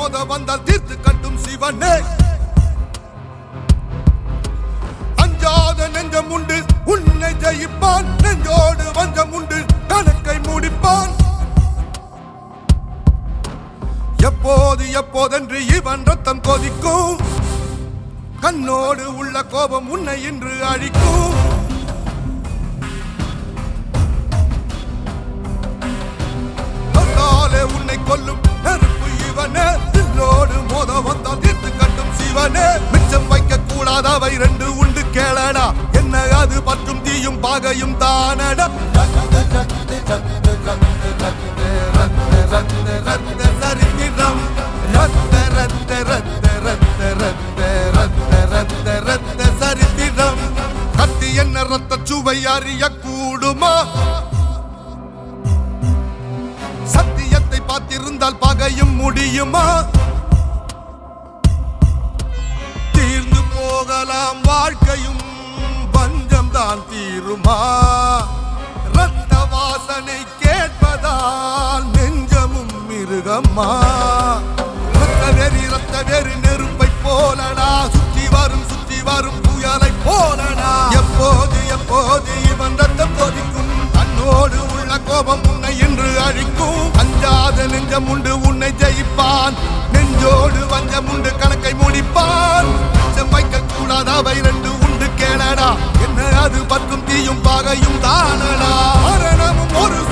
மோத வந்தால் தீர்த்து கட்டும் சிவனே அஞ்சாத நெஞ்சம் உண்டு உன்னை ஜெயிப்பான் நெஞ்சோடு வஞ்சம் உண்டு கணக்கை முடிப்பான் எப்போது எப்போதென்று இவன் ரத்தம் கொதிக்கும் கண்ணோடு உள்ள கோபம் உன்னை இன்று அழிக்கும் சொல்லாலே உன்னை கொல்லும் நெருப்பு இவனே தில்லோடு மோத வந்தால் தீர்த்து கட்டும் சிவனே மிச்சம் வைக்க கூடாதவை ரெண்டு உண்டு கேளடா என்ன அது பற்றும் தீயும் பாகையும் தானடா சரித்திரம் ரத்த ரத்த ரத்த ரத்த ரத்த ரத்த ரத்த ரத்த சரித்திரம் கத்தி என்ன ரத்த சுவை அறிய கூடுமா சத்தியத்தை பார்த்திருந்தால் பகையும் முடியுமா தீர்ந்து போகலாம் வாழ்க்கையும் பஞ்சம் தான் தீருமா ரத்த வாசனை கேட்பதால் நெஞ்சமும் மிருகம்மா ரத்த வெறி ரத்த வெறி நெருப்பை போலடா சுற்றி வரும் சுற்றி வரும் புயலை போலடா எப்போது எப்போது இவன் ரத்தம் கொதிக்கும் தன்னோடு உள்ள கோபம் உன்னை இன்று அழிக்கும் அஞ்சாத நெஞ்சம் உண்டு உன்னை ஜெயிப்பான் நெஞ்சோடு வஞ்சம் உண்டு கணக்கை முடிப்பான் மிச்சம் வைக்க கூடாத அவை ரெண்டு உண்டு கேளடா என்ன அது பற்றும் தீயும் பாகையும் தானடா மரணமும் ஒரு